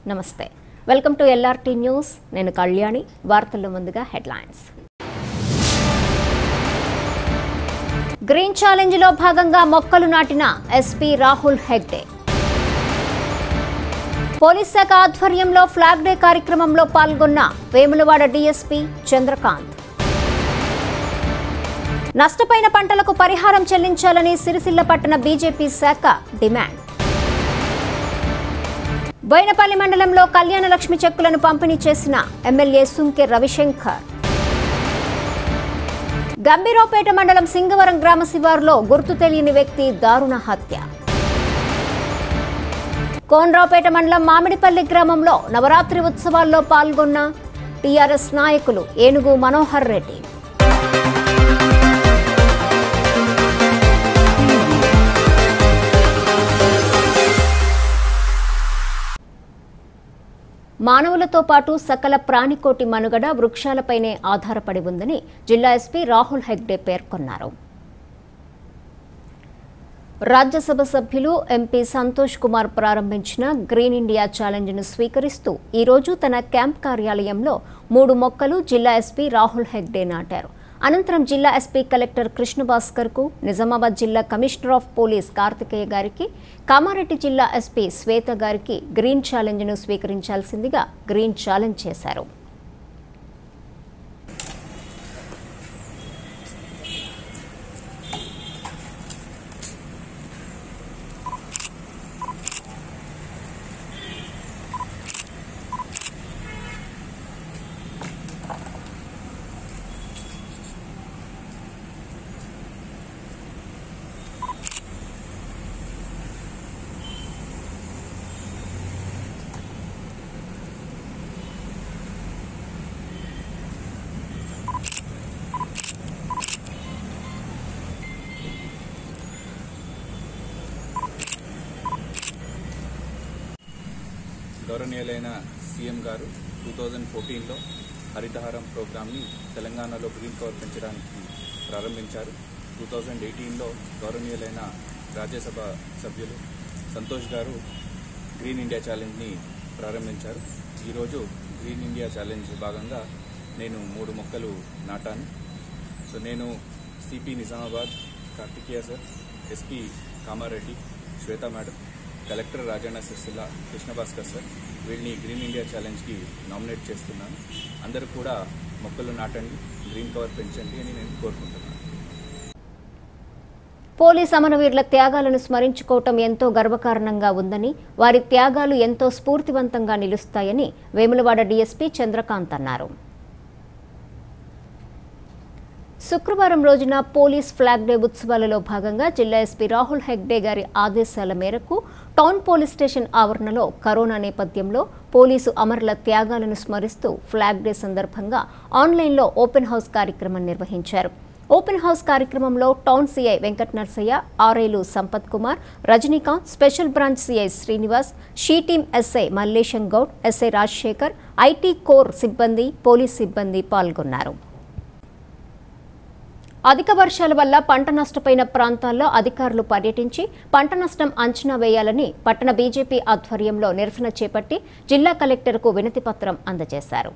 నమస్తే welcome to LRT news నేను కళ్యాణి వార్తల్లో ముందుగా హెడ్లైన్స్ గ్రీన్ ఛాలెంజ్లో భాగంగా మొక్కలు నాటిన ఎస్పీ రాహుల్ హెగ్డే పోలీస్ శాఖ ఆధ్వర్యంలో ఫ్లాగ్ డే కార్యక్రమంలో పాల్గొన్న వేములవాడ డీఎస్పీ చంద్రకాంత్ నష్టపోయిన పంటలకు పరిహారం చెల్లించాలని సిరిసిల్ల పట్టణ బీజేపీ శాఖ డిమాండ్ బోయినపల్లి మండలంలో కళ్యాణ లక్ష్మి చెక్కులను పంపిణీ చేసిన ఎమ్మెల్యే సుంకె రవిశంకర్ గంభీరావుపేట మండలం సింగవరం గ్రామ శివారులో గుర్తు తెలియని వ్యక్తి దారుణ హత్య కోనరావుపేట మండలం మామిడిపల్లి గ్రామంలో నవరాత్రి ఉత్సవాల్లో పాల్గొన్న టీఆర్ఎస్ నాయకులు ఏనుగు మనోహర్ రెడ్డి మానవులతో పాటు సకల ప్రాణికోటి మనుగడ వృక్షాలపైనే ఆధారపడి ఉందని జిల్లా ఎస్పీ రాహుల్ హెగ్డే పేర్కొన్నారు రాజ్యసభ సభ్యులు ఎంపీ సంతోష్ కుమార్ ప్రారంభించిన గ్రీన్ ఇండియా ఛాలెంజ్ను స్వీకరిస్తూ ఈరోజు తన క్యాంప్ కార్యాలయంలో మూడు మొక్కలు జిల్లా ఎస్పీ రాహుల్ హెగ్డే నాటారు అనంతరం జిల్లా ఎస్పీ కలెక్టర్ కృష్ణభాస్కర్ కు నిజామాబాద్ జిల్లా కమిషనర్ ఆఫ్ పోలీస్ కార్తికేయ గారికి కామారెడ్డి జిల్లా ఎస్పీ శ్వేత గారికి గ్రీన్ ఛాలెంజ్ను స్వీకరించాల్సిందిగా గ్రీన్ ఛాలెంజ్ చేశారు గౌరవనీయులైన సీఎం గారు టూ థౌజండ్ ఫోర్టీన్లో హరితహారం ప్రోగ్రామ్ని తెలంగాణలో గ్రీన్ కవర్ పెంచడానికి ప్రారంభించారు టూ థౌజండ్ ఎయిటీన్లో గౌరవనీయులైన రాజ్యసభ సభ్యులు సంతోష్ గారు గ్రీన్ ఇండియా ఛాలెంజ్ని ప్రారంభించారు ఈరోజు గ్రీన్ ఇండియా ఛాలెంజ్ భాగంగా నేను మూడు మొక్కలు నాటాను సో నేను CP Nizamabad Karthikeya sir SP Kamareddy Swetha madam collector Rajanna Sircilla Krishna Bhaskar sir వీళ్ళని గ్రీన్ ఇండియా ఛాలెంజ్కి నామినేట్ చేస్తున్నాను అందరూ కూడా మొక్కలు నాటండి గ్రీన్ కవర్ పెంచండి అని నేను కోరుకుంటున్నాను పోలీస్ అమరవీరుల త్యాగాలను స్మరించుకోవటం ఎంతో గర్వకారణంగా ఉందని వారి త్యాగాలు ఎంతో స్ఫూర్తివంతంగా నిలుస్తాయని వేములవాడ డీఎస్పీ చంద్రకాంత్ అన్నారు శుక్రవారం రోజున పోలీస్ ఫ్లాగ్ డే ఉత్సవాలలో భాగంగా జిల్లా ఎస్పీ రాహుల్ హెగ్డే గారి ఆదేశాల మేరకు టౌన్ పోలీస్ స్టేషన్ ఆవరణలో కరోనా నేపథ్యంలో పోలీసు అమరుల త్యాగాలను స్మరిస్తూ ఫ్లాగ్ డే సందర్భంగా ఆన్లైన్లో ఓపెన్ హౌస్ కార్యక్రమం నిర్వహించారు ఓపెన్ హౌస్ కార్యక్రమంలో టౌన్ సీఐ వెంకట నర్సయ్య ఆర్ఐలు Sampath Kumar Rajinikanth special branch CI Srinivas she team SI Mallesham Goud SI Rajasekhar IT core సిబ్బంది పోలీస్ సిబ్బంది పాల్గొన్నారు అధిక వర్షాల వల్ల పంట నష్టపోయిన ప్రాంతాల్లో అధికారులు పర్యటించి పంట నష్టం అంచనా వేయాలని పట్టణ బీజేపీ ఆధ్వర్యంలో నిరసన చేపట్టి జిల్లా కలెక్టర్కు వినతి పత్రం అందజేశారు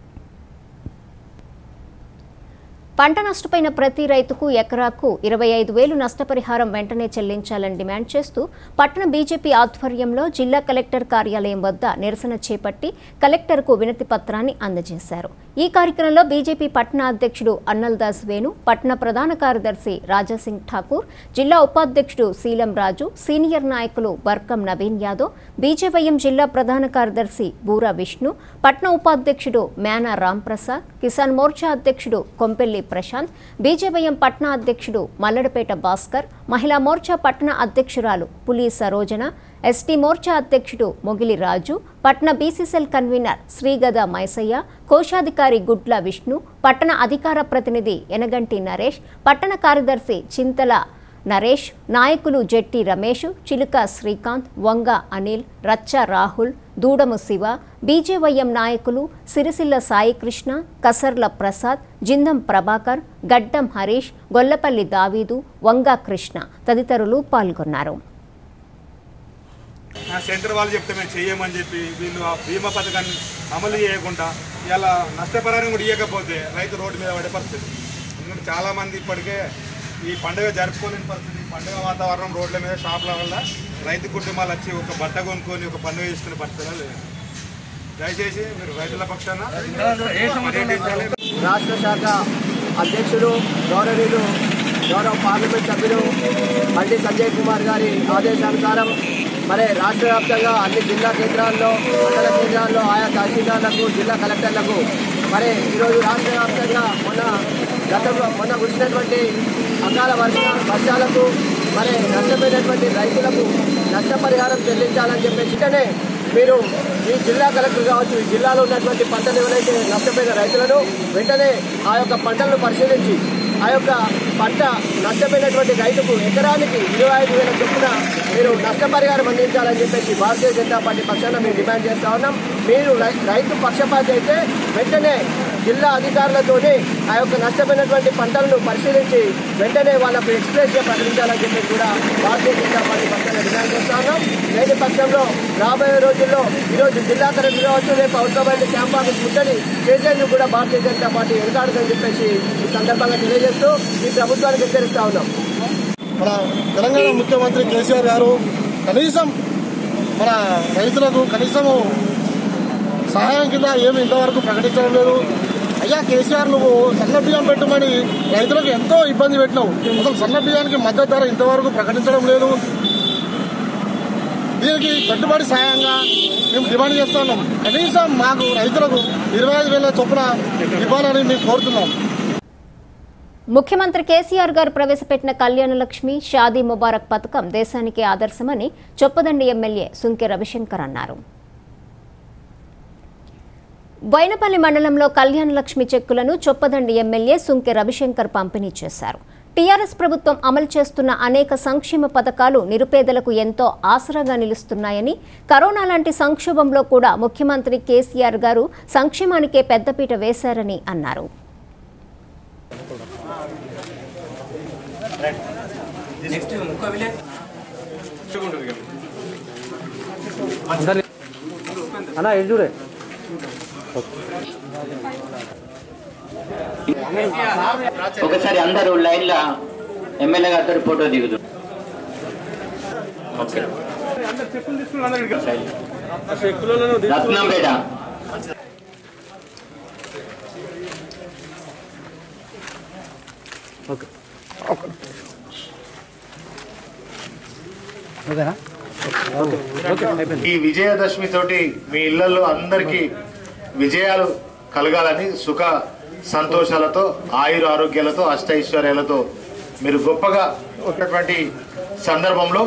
పంట నష్టపోయిన ప్రతి రైతుకు ఎకరాకు ఇరవై ఐదు వేలు నష్టపరిహారం వెంటనే చెల్లించాలని డిమాండ్ చేస్తూ పట్టణ బీజేపీ ఆధ్వర్యంలో జిల్లా కలెక్టర్ కార్యాలయం వద్ద నిరసన చేపట్టి కలెక్టర్కు వినతి పత్రాన్ని అందజేశారు ఈ కార్యక్రమంలో బీజేపీ పట్టణ అధ్యక్షుడు అన్నల్దాస్ వేణు పట్టణ ప్రధాన కార్యదర్శి రాజాసింగ్ ఠాకూర్ జిల్లా ఉపాధ్యక్షుడు శీలం రాజు సీనియర్ నాయకులు బర్కం నవీన్ యాదవ్ బీజేవైఎం జిల్లా ప్రధాన కార్యదర్శి బూరా విష్ణు పట్న ఉపాధ్యక్షుడు మేనా రాంప్రసాద్ కిసాన్ మోర్చా అధ్యక్షుడు కొంపెల్లి ప్రశాంత్ బీజేవైఎం పట్న అధ్యక్షుడు మల్లడపేట భాస్కర్ మహిళా మోర్చా పట్టణ అధ్యక్షురాలు పులి సరోజన ఎస్టీ మోర్చా అధ్యక్షుడు మొగిలి రాజు పట్న బీసీసీఎల్ కన్వీనర్ శ్రీగద మైసయ్య కోశాధికారి గుడ్ల విష్ణు పట్టణ అధికార ప్రతినిధి ఎనగంటి నరేష్ పట్టణ కార్యదర్శి చింతల నరేష్ నాయకులు జెట్టి రమేష్ చిలుక శ్రీకాంత్ వంగ అనిల్ రచ్చ రాహుల్ దూడము శివ బీజేవైఎం నాయకులు సిరిసిల్ల సాయికృష్ణ కసర్ల ప్రసాద్ జిందం ప్రభాకర్ గడ్డం హరీష్ గొల్లపల్లి దావీదు వంగ కృష్ణ తదితరులు పాల్గొన్నారు ఆ, సెంటర్ వాళ్ళు చెప్తే మేము చెయ్యమని చెప్పి వీళ్ళు ఆ బీమా పథకాన్ని అమలు చేయకుండా ఇలా నష్టపరిహారం కూడా ఇవ్వకపోతే రైతు రోడ్డు మీద పడే పరిస్థితి ఎందుకంటే చాలామంది ఇప్పటికే ఈ పండుగ జరుపుకోలేని పరిస్థితి ఈ పండుగ వాతావరణం రోడ్ల మీద షాపుల వల్ల రైతు కుటుంబాలు వచ్చి ఒక బట్ట కొనుక్కొని ఒక పండుగ చేసుకునే పరిస్థితులు లేదు దయచేసి మీరు రైతుల పక్షాన పర్యటించాలి రాష్ట్ర శాఖ అధ్యక్షుడు గౌరవనీయులు గౌరవ పార్లమెంట్ సభ్యులు బండి సంజయ్ కుమార్ గారి ఆదేశానుసారం మరి రాష్ట్ర వ్యాప్తంగా అన్ని జిల్లా కేంద్రాల్లో మండల కేంద్రాల్లో ఆయా తహసీల్దార్లకు జిల్లా కలెక్టర్లకు మరి ఈరోజు రాష్ట్ర వ్యాప్తంగా మొన్న గతంలో మొన్న కురిసినటువంటి అకాల వర్ష వర్షాలకు మరి నష్టపోయినటువంటి రైతులకు నష్టపరిహారం చెల్లించాలని చెప్పేసి వెంటనే మీరు ఈ జిల్లా కలెక్టర్ కావచ్చు ఈ జిల్లాలో ఉన్నటువంటి పంటలు ఎవరైతే నష్టపోయిన రైతులను వెంటనే ఆ యొక్క పంటలను పరిశీలించి ఆ యొక్క పంట నష్టపోయినటువంటి రైతుకు ఎకరానికి ఇరవై ఐదు వేల చొప్పున మీరు నష్టపరిహారం అందించాలని చెప్పేసి భారతీయ జనతా పార్టీ పక్షాన మేము డిమాండ్ చేస్తా ఉన్నాం మీరు రై- రైతు పక్షపాతి అయితే వెంటనే జిల్లా అధికారులతోని ఆ యొక్క నష్టపోయినటువంటి పంటలను పరిశీలించి వెంటనే వాళ్ళకు ఎక్స్ప్రెస్ గా ప్రకటించాలని చెప్పి కూడా భారతీయ జనతా పార్టీ పక్షాన డిమాండ్ చేస్తా ఉన్నాం లేని పక్షంలో రాబోయే రోజుల్లో ఈరోజు జిల్లా కలెక్టర్ కావచ్చు రేపు అవసరమైన క్యాంప్ ఆఫీస్ ముట్టడి చేసేందుకు కూడా భారతీయ జనతా పార్టీ వెనుకాడదని చెప్పేసి ఈ సందర్భంగా తెలియజేస్తూ ఈ ప్రభుత్వానికి హెచ్చరిస్తా ఉన్నాం మన తెలంగాణ ముఖ్యమంత్రి కేసీఆర్ గారు కనీసం మన రైతులకు కనీసము సహాయం కింద ఏమి ఇంతవరకు ప్రకటించడం లేదు అయ్యా కేసీఆర్ నువ్వు సన్న బియ్యం పెట్టమని రైతులకు ఎంతో ఇబ్బంది పెట్టినావు అసలు సన్న బియ్యానికి మద్దతు ధర ఇంతవరకు ప్రకటించడం లేదు దీనికి పెట్టుబడి సాయంగా మేము డిమాండ్ చేస్తున్నాం కనీసం మాకు రైతులకు ఇరవై ఐదు వేల చొప్పున ఇవ్వాలని మేము కోరుతున్నాం ముఖ్యమంత్రి కేసీఆర్ గారు ప్రవేశపెట్టిన కళ్యాణ లక్ష్మి షాదీ ముబారక్ పథకం దేశానికి ఆదర్శమని చొప్పదండి ఎమ్మెల్యే సుంకె రవిశంకర్ అన్నారు బైనపల్లి మండలంలో కళ్యాణ లక్ష్మి చెక్కులను చొప్పదండి ఎమ్మెల్యే సుంకె రవిశంకర్ పంపిణీ చేశారు టీఆర్ఎస్ ప్రభుత్వం అమలు చేస్తున్న అనేక సంక్షేమ పథకాలు నిరుపేదలకు ఎంతో ఆసరాగా నిలుస్తున్నాయని కరోనా లాంటి సంక్షోభంలో కూడా ముఖ్యమంత్రి కేసీఆర్ గారు సంక్షేమానికే పెద్దపీట వేశారని అన్నారు ఒకసారి అందరూ లైన్ లా ఎమ్మెల్యే గారితో ఫోటో దిగుదు ఓకే రత్నంపేట ఈ విజయదశమి తోటి మీ ఇళ్లలో అందరికీ విజయాలు కలగాలని సుఖ సంతోషాలతో ఆయుర ఆరోగ్యాలతో అష్టైశ్వర్యాలతో మీరు గొప్పగా ఉన్నటువంటి సందర్భంలో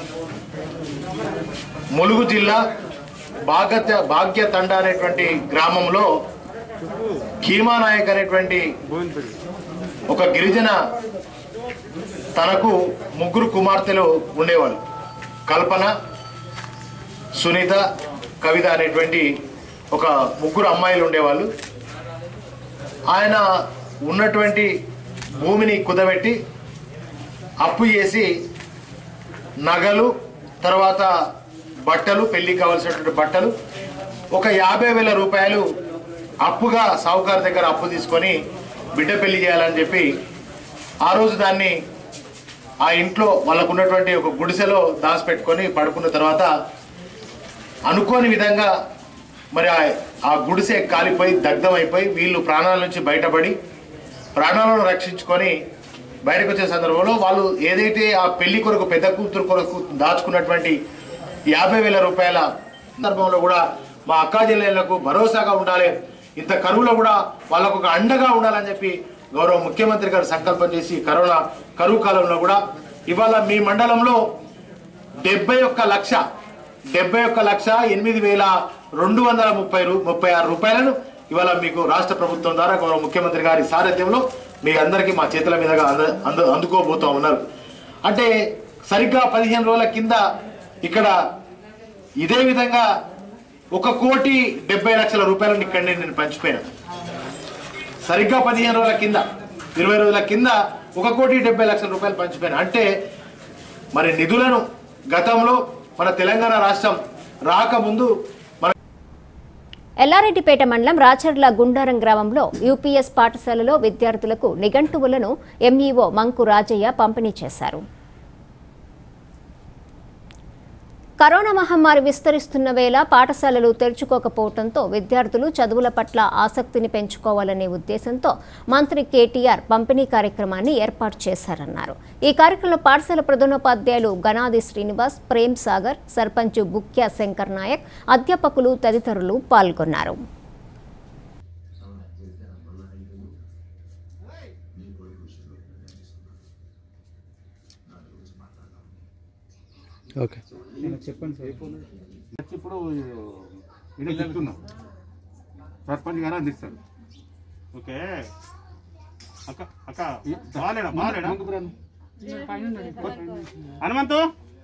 ములుగు జిల్లా భాగ్య భాగ్య తండ అనేటువంటి గ్రామంలో కీమానాయక్ అనేటువంటి ఒక గిరిజన తనకు ముగ్గురు కుమార్తెలు ఉండేవాళ్ళు కల్పన సునీత కవిత అనేటువంటి ఒక ముగ్గురు అమ్మాయిలు ఉండేవాళ్ళు ఆయన ఉన్నటువంటి భూమిని కుదబెట్టి అప్పు చేసి నగలు తర్వాత బట్టలు పెళ్లికి కావాల్సినటువంటి బట్టలు ఒక యాభై వేల రూపాయలు అప్పుగా సావుకారు దగ్గర అప్పు తీసుకొని బిడ్డ పెళ్లి చేయాలని చెప్పి ఆ రోజు దాన్ని ఆ ఇంట్లో వాళ్ళకు ఉన్నటువంటి ఒక గుడిసెలో దాచిపెట్టుకొని పడుకున్న తర్వాత అనుకోని విధంగా మరి ఆ- ఆ గుడిసె కాలిపోయి దగ్ధమైపోయి వీళ్ళు ప్రాణాల నుంచి బయటపడి ప్రాణాలను రక్షించుకొని బయటకు వచ్చే సందర్భంలో వాళ్ళు ఏదైతే ఆ పెళ్లి కొరకు పెద్ద కూతురు కొరకు దాచుకున్నటువంటి యాభై వేల రూపాయల సందర్భంలో కూడా మా అక్కా చెల్లెళ్లకు భరోసాగా ఉండాలి ఇంత కరువులో కూడా వాళ్ళకు ఒక అండగా ఉండాలని చెప్పి గౌరవ ముఖ్యమంత్రి గారు సంకల్పం చేసి కరోనా కరువు కాలంలో కూడా ఇవాళ మీ మండలంలో డెబ్బై ఒక్క లక్ష డెబ్బై ఒక్క లక్ష ఎనిమిది వేల రెండు వందల ముప్పై రూ ముప్పై ఆరు రూపాయలను ఇవాళ మీకు రాష్ట్ర ప్రభుత్వం ద్వారా గౌరవ ముఖ్యమంత్రి గారి సారథ్యంలో మీ అందరికీ మా చేతుల మీదుగా అంద అందు అందుకోబోతూ ఉన్నారు అంటే సరిగ్గా పదిహేను రోజుల కింద ఇక్కడ ఇదే విధంగా ఒక కోటి డెబ్బై లక్షల రూపాయలను ఇక్కడ నేను పంచిపోయినా సరిగ్గా పదిహేను రోజుల కింద ఇరవై రోజుల కింద ఒక కోటి డెబ్బై లక్షల రూపాయలు పంచిపోయినా అంటే మరి నిధులను గతంలో మన తెలంగాణ రాష్ట్రం రాకముందు మన ఎల్లారెడ్డిపేట మండలం రాచర్ల గుండారం గ్రామంలో యూపీఎస్ పాఠశాలలో విద్యార్థులకు నిఘంటువులను ఎంఈఓ మంకు రాజయ్య పంపిణీ చేశారు కరోనా మహమ్మారి విస్తరిస్తున్న వేళ పాఠశాలలు తెరుచుకోకపోవడంతో విద్యార్థులు చదువుల పట్ల ఆసక్తిని పెంచుకోవాలనే ఉద్దేశంతో మంత్రి కేటీఆర్ పంపిణీ కార్యక్రమాన్ని ఏర్పాటు చేశారన్నారు ఈ కార్యక్రమంలో పాఠశాల ప్రధానోపాధ్యాయులు గణాది శ్రీనివాస్ ప్రేమ్ సాగర్ సర్పంచ్ బుక్యా శంకర్ నాయక్ అధ్యాపకులు తదితరులు పాల్గొన్నారు ఓకే ఇప్పుడు ఇక్కడ చెప్తున్నాం సర్పంచ్ గారు అందిస్తారు ఓకే అక్క అక్క బాలేడా బాలేడా హనుమంతు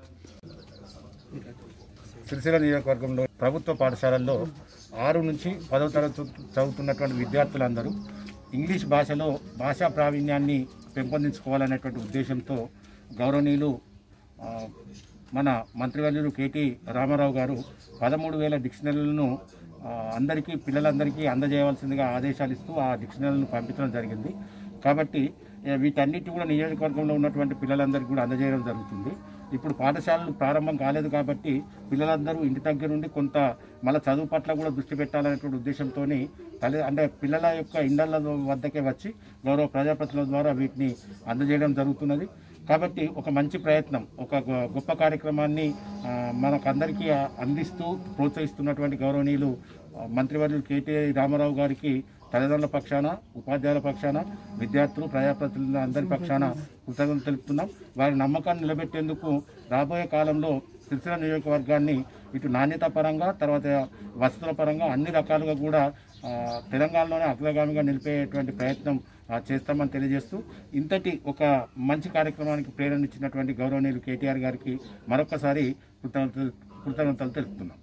సిరిసిల్ల నియోజకవర్గంలో ప్రభుత్వ పాఠశాలల్లో ఆరు నుంచి పదవ తరగతి చదువుతున్నటువంటి విద్యార్థులందరూ ఇంగ్లీష్ భాషలో భాషా ప్రావీణ్యాన్ని పెంపొందించుకోవాలనేటువంటి ఉద్దేశంతో గౌరవనీయులు ఆ, మన మంత్రివర్యులు కేటీ రామారావు గారు పదమూడు వేల డిక్షనరీలను ఆ, అందరికీ పిల్లలందరికీ అందజేయవలసిందిగా ఆదేశాలు ఇస్తూ ఆ డిక్షనరీలను పంపించడం జరిగింది కాబట్టి ఏ, వీటన్నిటి కూడా నియోజకవర్గంలో ఉన్నటువంటి పిల్లలందరికీ కూడా అందజేయడం జరుగుతుంది ఇప్పుడు పాఠశాలలు ప్రారంభం కాలేదు కాబట్టి పిల్లలందరూ ఇంటి దగ్గర నుండి కొంత మళ్ళీ చదువు పట్ల కూడా దృష్టి పెట్టాలనేటువంటి ఉద్దేశంతో తల్లి అంటే పిల్లల యొక్క ఇండల వద్దకే వచ్చి గౌరవ ప్రజాప్రతినిధుల ద్వారా వీటిని అందజేయడం జరుగుతున్నది కాబట్టి ఒక మంచి ప్రయత్నం ఒక గొ- గొప్ప కార్యక్రమాన్ని ఆ, మనకందరికీ ఆ- అందిస్తూ ప్రోత్సహిస్తున్నటువంటి గౌరవనీయులు ఆ, మంత్రివర్యులు కేటీ రామారావు గారికి తల్లిదండ్రుల పక్షాన ఉపాధ్యాయుల పక్షాన విద్యార్థులు ప్రజాప్రతినిధుల అందరి పక్షాన కృతజ్ఞతలు తెలుపుతున్నాం వారి నమ్మకాన్ని నిలబెట్టేందుకు రాబోయే కాలంలో సిరిసిల్ల నియోజకవర్గాన్ని ఇటు నాణ్యత పరంగా తర్వాత వసతుల పరంగా అన్ని రకాలుగా కూడా ఆ, తెలంగాణలోనే అగ్రగామిగా నిలిపేటువంటి ప్రయత్నం ఆ, చేస్తామని తెలియజేస్తూ ఇంతటి ఒక మంచి కార్యక్రమానికి ప్రేరణ ఇచ్చినటువంటి గౌరవనీయులు కేటీఆర్ గారికి మరొకసారి కృతజ్ఞతలు కృతజ్ఞతలు తెలుపుతున్నాం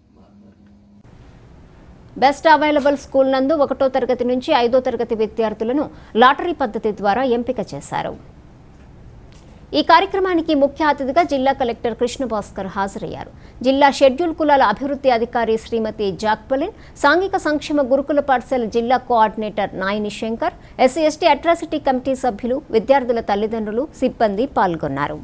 బెస్ట్ అవైలబుల్ స్కూల్ నందు ఒకటో తరగతి నుంచి ఐదో తరగతి విద్యార్థులను లాటరీ పద్ధతి ద్వారా ఎంపిక చేశారు ఈ కార్యక్రమానికి ముఖ్య అతిథిగా జిల్లా కలెక్టర్ కృష్ణ భాస్కర్ హాజరయ్యారు జిల్లా షెడ్యూల్ కులాల అభివృద్ధి అధికారి శ్రీమతి జాక్పలిన్ సాంఘిక సంక్షేమ గురుకుల పాఠశాల జిల్లా coordinator Nayani Shankar SC ST atrocity committee సభ్యులు విద్యార్థుల తల్లిదండ్రులు సిబ్బంది పాల్గొన్నారు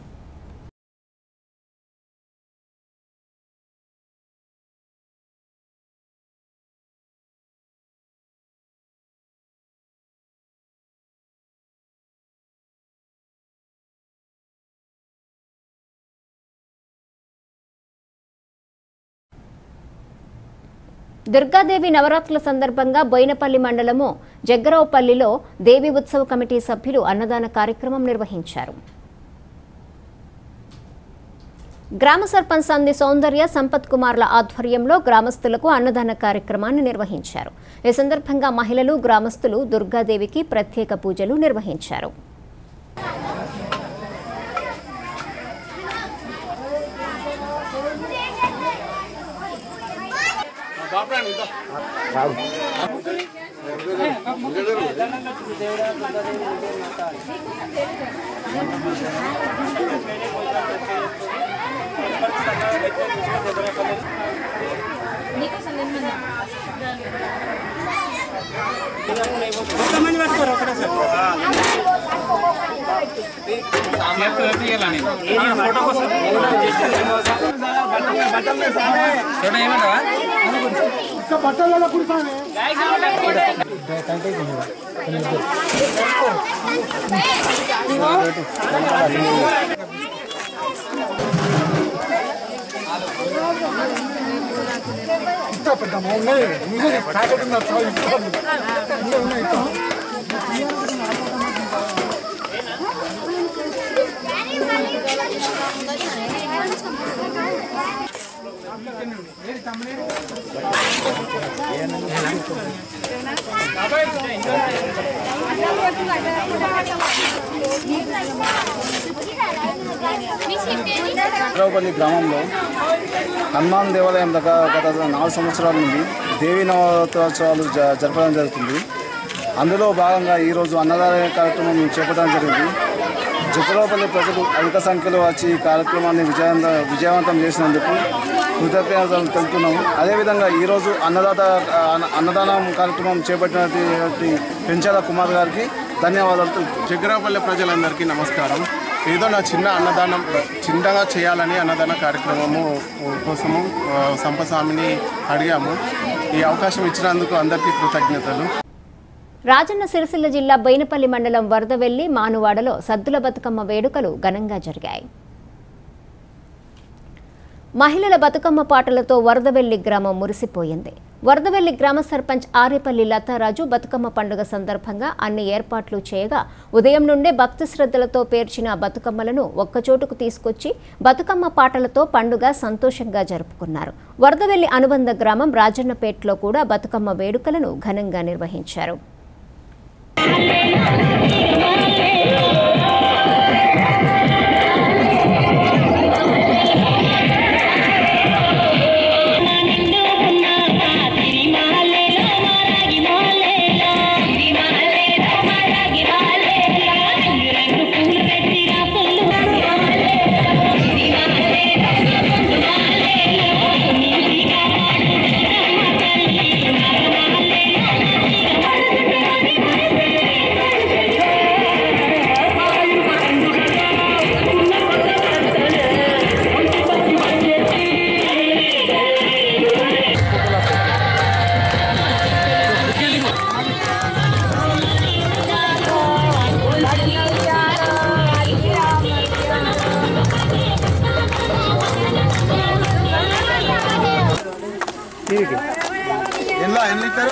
దుర్గాదేవి నవరాత్రుల సందర్భంగా బోయినపల్లి మండలము జగ్గరావుపల్లిలో దేవి ఉత్సవ కమిటీ సభ్యులు అన్నదాన కార్యక్రమం నిర్వహించారు గ్రామ సర్పంచ్ సంధి సౌందర్య సంపత్ కుమార్ల ఆధ్వర్యంలో గ్రామస్తులకు అన్నదాన కార్యక్రమాన్ని నిర్వహించారు ఈ సందర్భంగా మహిళలు గ్రామస్తులు దుర్గాదేవికి ప్రత్యేక పూజలు నిర్వహించారు చిత్రాపల్లి గ్రామంలో హనుమాన్ దేవాలయం దగ్గర గత నాలుగు సంవత్సరాల నుండి దేవీ నవరాత్రోత్సవాలు జ- జరపడం జరుగుతుంది అందులో భాగంగా ఈరోజు అన్నదాన కార్యక్రమం చేపట్టడం జరిగింది జగ్గరావుపల్లి ప్రజలు అధిక సంఖ్యలో వచ్చి ఈ కార్యక్రమాన్ని విజయవంత విజయవంతం చేసినందుకు కృతజ్ఞతలు తెలుపుతున్నాము అదేవిధంగా ఈరోజు అన్నదాత అన్న- అన్నదానం కార్యక్రమం చేపట్టినటువంటి పెంచాల కుమార్ గారికి ధన్యవాదాలు తెలుపుతున్నాము జగ్గరాపల్లి ప్రజలందరికీ నమస్కారం ఏదో నా చిన్న అన్నదానం చిన్నగా చేయాలని అన్నదాన కార్యక్రమము కోసము ఆ, సంపస్వామిని అడిగాము ఈ అవకాశం ఇచ్చినందుకు అందరికీ కృతజ్ఞతలు రాజన్న సిరిసిల్ల జిల్లా బైనపల్లి మండలం వరదవెల్లి మానువాడలో సద్దుల బతుకమ్మ వేడుకలు ఘనంగా జరిగాయి మహిళల బతుకమ్మ పాటలతో వరదవెల్లి గ్రామం మురిసిపోయింది వరదవెల్లి గ్రామ సర్పంచ్ ఆరేపల్లి లతారాజు బతుకమ్మ పండుగ సందర్భంగా అన్ని ఏర్పాట్లు చేయగా ఉదయం నుండే భక్తి శ్రద్ధలతో పేర్చిన బతుకమ్మలను ఒక్కచోటుకు తీసుకొచ్చి బతుకమ్మ పాటలతో పండుగ సంతోషంగా జరుపుకున్నారు వరదవెల్లి అనుబంధ గ్రామం రాజన్నపేటలో కూడా బతుకమ్మ వేడుకలను ఘనంగా నిర్వహించారు ఎన్నో ఎన్ని ఇస్తారు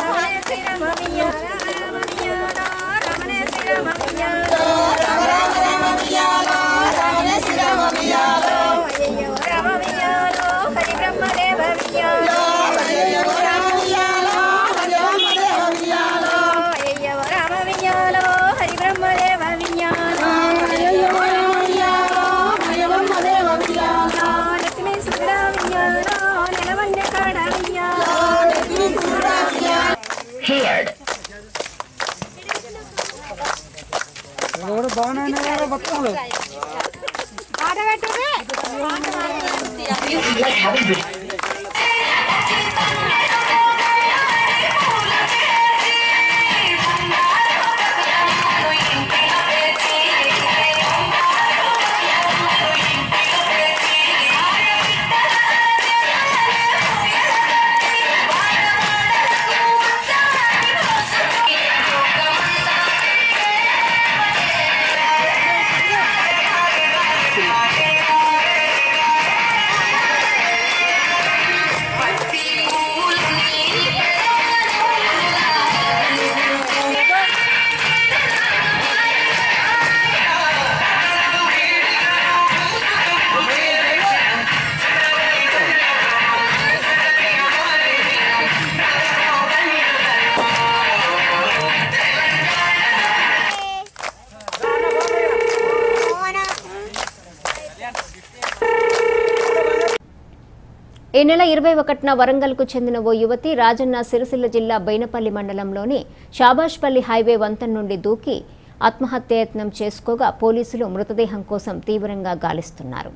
ఈ నెల ఇరవై ఒకటిన వరంగల్కు చెందిన ఓ యువతి రాజన్న సిరిసిల్ల జిల్లా బైనపల్లి మండలంలోని షాబాష్పల్లి హైవే వంతెన నుండి దూకి ఆత్మహత్యాయత్నం చేసుకోగా పోలీసులు మృతదేహం కోసం తీవ్రంగా గాలిస్తున్నారు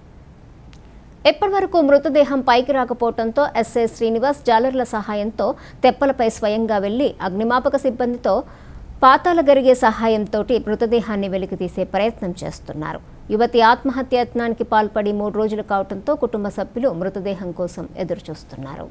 ఎప్పటివరకు మృతదేహం పైకి రాకపోవడంతో ఎస్ఐ శ్రీనివాస్ జాలర్ల సహాయంతో తెప్పలపై స్వయంగా వెళ్లి అగ్నిమాపక సిబ్బందితో పాతాల గరిగే సహాయంతో మృతదేహాన్ని వెలికితీసే ప్రయత్నం చేస్తున్నారు యువతి ఆత్మహత్యాయత్నానికి పాల్పడి మూడు రోజులు కావడంతో కుటుంబ సభ్యులు మృతదేహం కోసం ఎదురుచూస్తున్నారు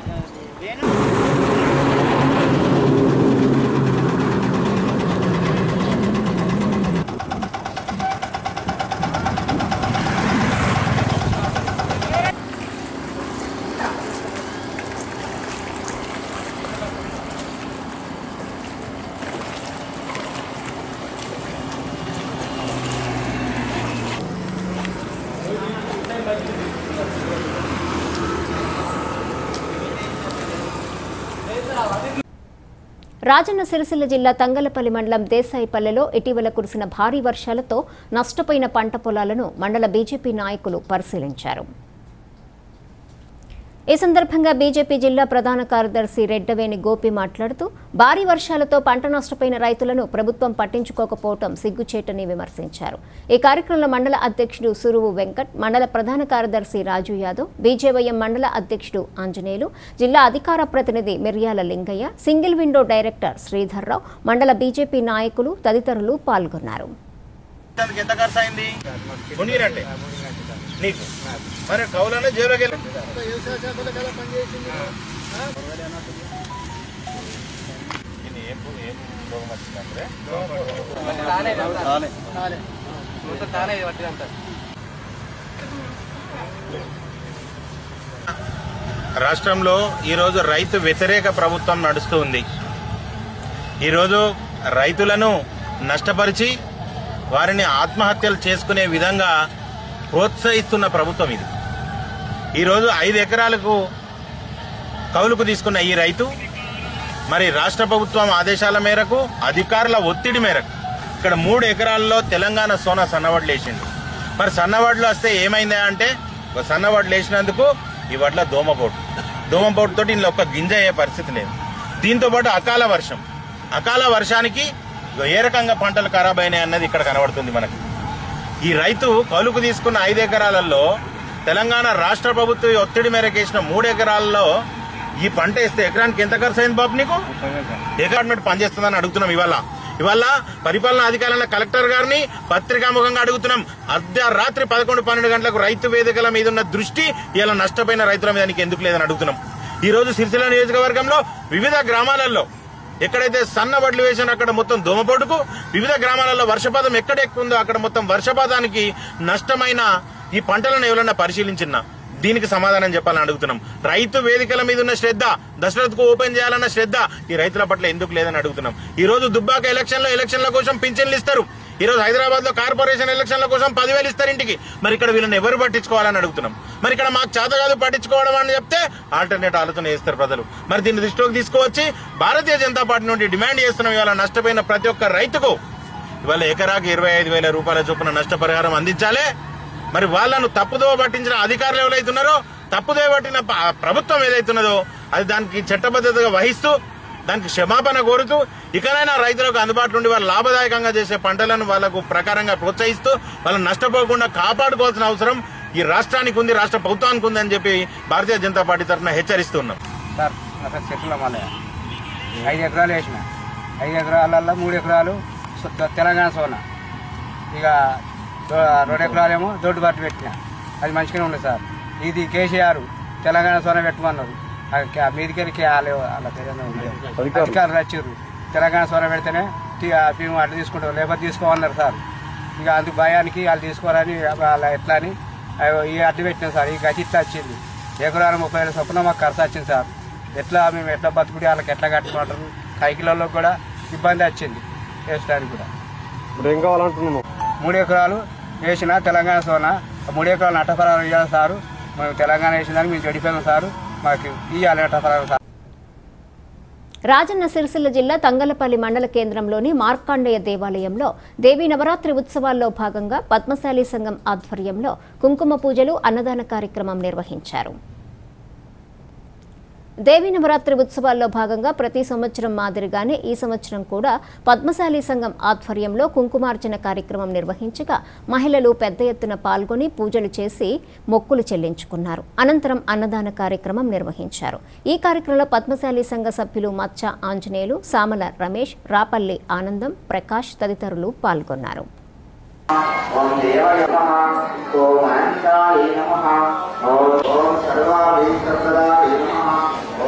రాజన్న సిరిసిల్ల జిల్లా తంగలపల్లి మండలం దేశాయిపల్లెలో ఇటీవల కురిసిన భారీ వర్షాలతో నష్టపోయిన పంట పొలాలను మండల బీజేపీ నాయకులు పరిశీలించారు ఈ సందర్భంగా బీజేపీ జిల్లా ప్రధాన కార్యదర్శి రెడ్డవేణి గోపి మాట్లాడుతూ భారీ వర్షాలతో పంట నష్టపోయిన రైతులను ప్రభుత్వం పట్టించుకోకపోవటం సిగ్గుచేటని విమర్శించారు ఈ కార్యక్రమంలో మండల అధ్యక్షుడు సురువు వెంకట్ మండల ప్రధాన కార్యదర్శి రాజు యాదవ్ బీజేవైఎం మండల అధ్యక్షుడు ఆంజనేయులు జిల్లా అధికార ప్రతినిధి Miryala Lingaiah single window director Sridhar Rao మండల బీజేపీ నాయకులు తదితరులు పాల్గొన్నారు దానికి ఎంత ఖర్చు అయింది మునిగిరంటే నీకు మరి కౌలనే జేబులోకి వెళ్ళి ఇది ఏం పు- ఏం రోగం వచ్చిందంటే రాష్ట్రంలో ఈరోజు రైతు వ్యతిరేక ప్రభుత్వం నడుస్తూ ఉంది ఈరోజు రైతులను నష్టపరిచి వారిని ఆత్మహత్యలు చేసుకునే విధంగా ప్రోత్సహిస్తున్న ప్రభుత్వం ఇది ఈరోజు ఐదు ఎకరాలకు కౌలుకు తీసుకున్న ఈ రైతు మరి రాష్ట్ర ప్రభుత్వం ఆదేశాల మేరకు అధికారుల ఒత్తిడి మేరకు ఇక్కడ మూడు ఎకరాల్లో తెలంగాణ సోనా సన్నవడ్లు వేసిండు మరి సన్నవడ్లు వస్తే ఏమైందా అంటే ఒక సన్నవడ్లు వేసినందుకు ఈ వడ్ల దోమపోటు దోమపోటు తోటి ఇందులో ఒక్క గింజ అయ్యే పరిస్థితి లేదు దీంతో పాటు అకాల వర్షం అకాల వర్షానికి ఇగో ఏ రకంగా పంటలు ఖరాబ్ అయినాయి అన్నది ఇక్కడ కనబడుతుంది మనకి ఈ రైతు కౌలుకు తీసుకున్న ఐదు ఎకరాలలో తెలంగాణ రాష్ట్ర ప్రభుత్వ ఒత్తిడి మేరకు వేసిన మూడు ఎకరాల్లో ఈ పంట వేస్తే ఎకరానికి ఎంత ఖర్చు అయింది బాబు నీకు డిపార్ట్మెంట్ పనిచేస్తుందని అడుగుతున్నాం ఇవాళ ఇవాళ పరిపాలనా అధికారుల కలెక్టర్ గారిని పత్రికాముఖంగా అడుగుతున్నాం అర్ధరాత్రి పదకొండు పన్నెండు గంటలకు రైతు వేదికల మీద ఉన్న దృష్టి ఇలా నష్టపోయిన రైతుల మీద నీకు ఎందుకు లేదని అడుగుతున్నాం ఈ రోజు సిరిసిల్ల నియోజకవర్గంలో వివిధ గ్రామాలలో ఎక్కడైతే సన్న వడ్లు వేసానో అక్కడ మొత్తం దోమపోటుకు వివిధ గ్రామాలలో వర్షపాతం ఎక్కడ ఎక్కువ ఉందో అక్కడ మొత్తం వర్షపాతానికి నష్టమైన ఈ పంటలను ఎవరన్నా పరిశీలించినా దీనికి సమాధానం చెప్పాలని అడుగుతున్నాం రైతు వేదికల మీద ఉన్న శ్రద్ధ దశరథ్కు ఓపెన్ చేయాలన్న శ్రద్ధ ఈ రైతుల పట్ల ఎందుకు లేదని అడుగుతున్నాం ఈ రోజు దుబ్బాక ఎలక్షన్ లో ఎలక్షన్ల కోసం పింఛన్లు ఇస్తారు ఈ రోజు హైదరాబాద్ లో కార్పొరేషన్ ఎలక్షన్ల కోసం పదివేలు ఇస్తారు ఇంటికి మరి ఇక్కడ వీళ్ళని ఎవరు పట్టించుకోవాలని అడుగుతున్నాం మరి ఇక్కడ మాకు చేత కాదు పట్టించుకోవడం అని చెప్తే ఆల్టర్నేట్ ఆలోచన చేస్తారు ప్రజలు మరి దీన్ని దృష్టిలోకి తీసుకువచ్చి భారతీయ జనతా పార్టీ నుండి డిమాండ్ చేస్తున్నాం ఇవాళ నష్టపోయిన ప్రతి ఒక్క రైతుకు ఇవాళ ఎకరాకి ఇరవై ఐదు వేల రూపాయల చొప్పున నష్టపరిహారం అందించాలి మరి వాళ్ళను తప్పుదోవ పట్టించిన అధికారులు ఎవరైతున్నారో తప్పుదోవ పట్టిన ప- ప్రభుత్వం ఏదైతున్నదో అది దానికి చట్టబద్ధతగా వహిస్తూ దానికి క్షమాపణ కోరుతూ ఇకనైనా రైతులకు అందుబాటులో ఉండి వాళ్ళు లాభదాయకంగా చేసే పంటలను వాళ్ళకు ప్రకారంగా ప్రోత్సహిస్తూ వాళ్ళని నష్టపోకుండా కాపాడుకోవాల్సిన అవసరం ఈ రాష్ట్రానికి ఉంది రాష్ట్ర ప్రభుత్వానికి ఉంది అని చెప్పి భారతీయ జనతా పార్టీ తరఫున హెచ్చరిస్తున్నాం సార్ అసలు చెట్ల మల్లయ్య ఐదు ఎకరాలు వేసిన ఐదు ఎకరాలలో మూడు ఎకరాలు సు- తెలంగాణ సోన ఇక దో- రెండు ఎకరాలేమో దొడ్డు బట్టు పెట్టిన అది మంచిగానే ఉంది సార్ ఇది కేసీఆర్ తెలంగాణ సోన పెట్టమన్నారు ఆ కే- మీదికెళ్ళి వాళ్ళు వాళ్ళ పేరేమో ఉంది. అధికారులు వచ్చారు తెలంగాణ సోన పెడితేనే తీ- ఆ మేము అట్లా తీసుకుంటాం లేకపోతే తీసుకోమన్నారు సార్ ఇక అందుకు భయానికి వాళ్ళు తీసుకోరని వాళ్ళ ఎట్లా అని అయ్యో ఈ అడ్డు పెట్టినాం సార్ ఈ గతి ఇట్లా వచ్చింది ఎకరాలు ముప్పై వేల చొప్పున మాకు ఖర్చు వచ్చింది సార్ ఎట్లా మేము ఎట్లా బతుకుడి వాళ్ళకి ఎట్లా కట్టుకుంటారు కైకిలలో కూడా ఇబ్బంది వచ్చింది వేసడానికి కూడా ఇప్పుడు ఏం కావాలంటున్నాను మూడు ఎకరాలు వేసిన తెలంగాణ సోన ఆ మూడు ఎకరాలు నట్టపరాలు ఇవ్వాలి సారు మేము తెలంగాణ వేసిందని మేము చెడిపోయాం సారు మాకు ఇవ్వాలి నట్టపరాలు సార్ రాజన్న సిరిసిల్ల జిల్లా తంగలపల్లి మండల కేంద్రంలోని మార్కాండేయ దేవాలయంలో దేవీ నవరాత్రి ఉత్సవాల్లో భాగంగా పద్మశాలి సంఘం ఆధ్వర్యంలో కుంకుమ పూజలు అన్నదాన కార్యక్రమం నిర్వహించారు దేవీ నవరాత్రి ఉత్సవాల్లో భాగంగా ప్రతి సంవత్సరం మాదిరిగానే ఈ సంవత్సరం కూడా పద్మశాలి సంఘం ఆధ్వర్యంలో కుంకుమార్చన కార్యక్రమం నిర్వహించగా మహిళలు పెద్ద ఎత్తున పాల్గొని పూజలు చేసి మొక్కులు చెల్లించుకున్నారు అనంతరం అన్నదాన కార్యక్రమం నిర్వహించారు ఈ కార్యక్రమంలో పద్మశాలి సంఘ సభ్యులు మచ్చ ఆంజనేయులు సామల రమేష్ రాపల్లి ఆనందం ప్రకాష్ తదితరులు పాల్గొన్నారు ఓం దేవాయ నమః ఓం అనంతాయ నమః ఓం ఓం సర్వాభీష్టప్రదాయ నమః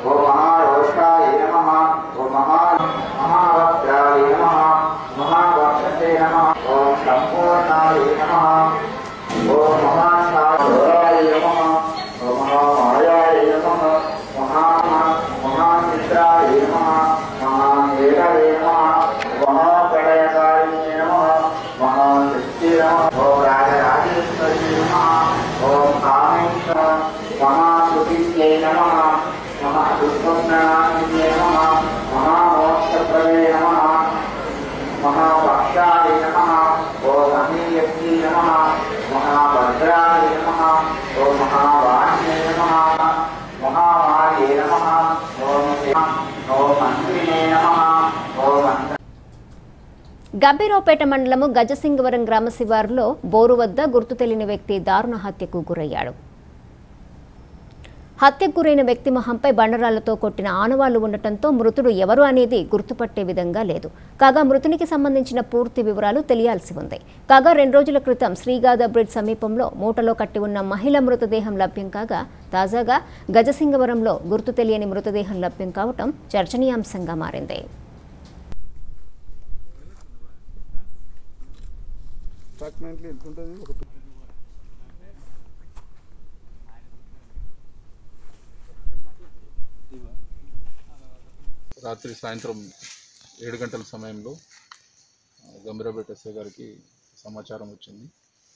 ఓం మహారోషాయ నమ ఓం మహా మహావక్రాయ నమ మహావక్షసే నమ ఓం సంపూర్ణాయ నమ ఓం మహాసాయ నమ ఓం మహామాయాయ నమ మహా మహామిత్రాయ నమ మహావేదవే నమ మహాప్రళయకారిణే నమ మహాశక్తి నమ ఓం రాజరాజేశ్వరి నమ ఓం కామేశ్వర మహాసుఖిత్యై నమ మహాదుఃఖప్రణామిన్యే నమ మహామోక్షప్రదే నమ మహాభక్షాయ నమ ఓం అమీయక్తి నమ మహాభద్రాయ నమ ఓం మహావాణ్యే నమ మహామాయే నమ ఓం ఓం మంత్రినే నమ ఓం మంత్ర గంభీరావుపేట మండలము గజసింగవరం గ్రామ శివారులో బోరు వద్ద గుర్తు తెలియని వ్యక్తి దారుణ హత్యకు గురయ్యాడు హత్యకు గురైన వ్యక్తి మొహంపై బండరాళ్లతో కొట్టిన ఆనవాళ్లు ఉండటంతో మృతుడు ఎవరు అనేది గుర్తుపట్టే విధంగా లేదు కాగా మృతునికి సంబంధించిన పూర్తి వివరాలు తెలియాల్సి ఉంది కాగా రెండు రోజుల క్రితం శ్రీగాద బ్రిడ్జ్ సమీపంలో మూటలో కట్టి ఉన్న మహిళ మృతదేహం లభ్యం కాగా తాజాగా గజసింగవరంలో గుర్తు తెలియని మృతదేహం లభ్యం కావటం చర్చనీయాంశంగా మారింది అపార్ట్మెంట్లు ఎంత ఉంటుంది ఒకటి రాత్రి సాయంత్రం ఏడు గంటల సమయంలో ఆ, గంభీరాపేట ఎస్ఐ గారికి సమాచారం వచ్చింది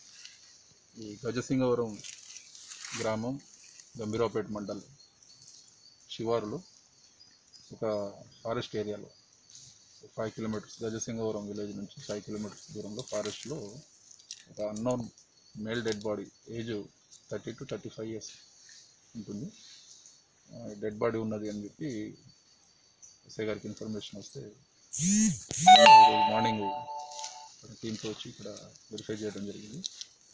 ఈ గజసింగవరం గ్రామం గంభీరావుపేట మండల్ శివారులో ఒక ఫారెస్ట్ ఏరియాలో ఫైవ్ కిలోమీటర్స్ గజసింగవరం విలేజ్ నుంచి ఫైవ్ కిలోమీటర్స్ దూరంలో ఫారెస్ట్లో ఒక unknown male dead body age thirty to thirty five years ఉంటుంది డెడ్ బాడీ ఉన్నది అని చెప్పి ఎస్ఐ గారికి ఇన్ఫర్మేషన్ వస్తే ఈరోజు మార్నింగ్ టీమ్తో వచ్చి ఇక్కడ వెరిఫై చేయడం జరిగింది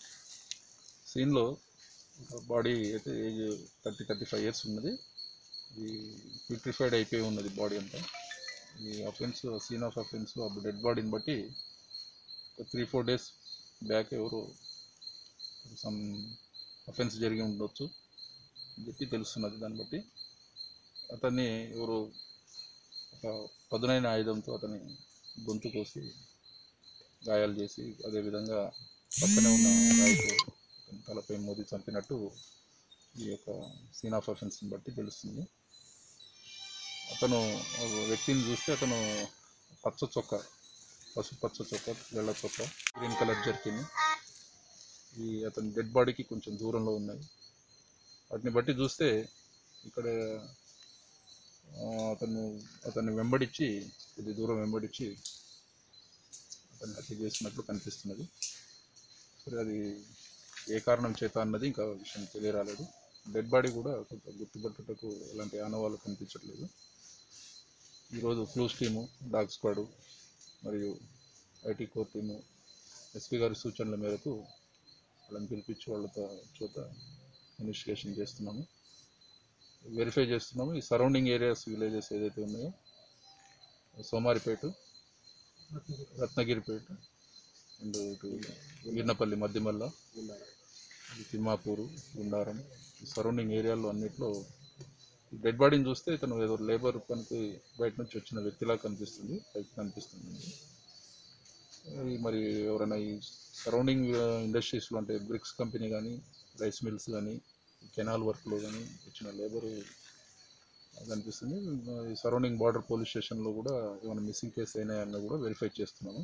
సీన్లో ఒక బాడీ అయితే age thirty thirty five years ఉన్నది ఇది ప్యూట్రిఫైడ్ అయిపోయి ఉన్నది బాడీ అంతా ఈ అఫెన్స్ సీన్ ఆఫ్ అఫెన్స్ అప్పుడు డెడ్ బాడీని బట్టి ఒక త్రీ ఫోర్ డేస్ బ్యాక్ ఎవరు సమ్ అఫెన్స్ జరిగి ఉండొచ్చు అని చెప్పి తెలుస్తున్నది దాన్ని బట్టి అతన్ని ఎవరు ఒక పదునైన ఆయుధంతో అతని గొంతు కోసి గాయాలు చేసి అదేవిధంగా పక్కనే ఉన్న రాయితో అతని తలపై మోది చంపినట్టు ఈ యొక్క సీన్ ఆఫ్ అఫెన్స్ని బట్టి తెలుస్తుంది అతను ఒక వ్యక్తిని చూస్తే అతను పచ్చ చొక్క పసుపు పచ్చ చొక్క తెల్ల చొక్క గ్రీన్ కలర్ జర్కిన్ ఈ అతని డెడ్ బాడీకి కొంచెం దూరంలో ఉన్నాయి వాటిని బట్టి చూస్తే ఇక్కడ ఆ, అతను అతన్ని వెంబడించి కొద్ది దూరం వెంబడించి అతన్ని హత్య చేసినట్లు కనిపిస్తున్నది సరే అది ఏ కారణం చేత అన్నది ఇంకా విషయం తెలియరాలేదు డెడ్ బాడీ కూడా కొంత గుర్తుపట్టుటకు ఎలాంటి ఆనవాళ్ళు కనిపించట్లేదు ఈరోజు ఫ్లూస్ టీము డాగ్ స్క్వాడు మరియు ఐటీ కోర్ టీము ఎస్పీ గారి సూచనల మేరకు వాళ్ళని పిలిపించి వాళ్ళతో చూత ఇన్వెస్టిగేషన్ చేస్తున్నాము వెరిఫై చేస్తున్నాము ఈ సరౌండింగ్ ఏరియాస్ విలేజెస్ ఏదైతే ఉన్నాయో సోమారిపేట రత్నగిరిపేట అండ్ ఇటు వీర్నపల్లి మధ్యమల్ల ఇది తిమ్మాపూరు గుండారం ఈ సరౌండింగ్ ఏరియాలో అన్నిట్లో డెడ్ బాడీని చూస్తే ఇతను ఏదో లేబర్ పనికి బయట నుంచి వచ్చిన వ్యక్తిలా కనిపిస్తుంది పైకి కనిపిస్తుంది ఈ మరి ఎవరైనా ఈ సరౌండింగ్ ఇండస్ట్రీస్లో అంటే బ్రిక్స్ కంపెనీ కానీ రైస్ మిల్స్ కానీ కెనాల్ వర్క్లో కానీ వచ్చిన లేబర్ కనిపిస్తుంది ఈ సరౌండింగ్ బార్డర్ పోలీస్ స్టేషన్లో కూడా ఏమైనా మిస్సింగ్ కేసు అయినాయన్న కూడా వెరిఫై చేస్తున్నాము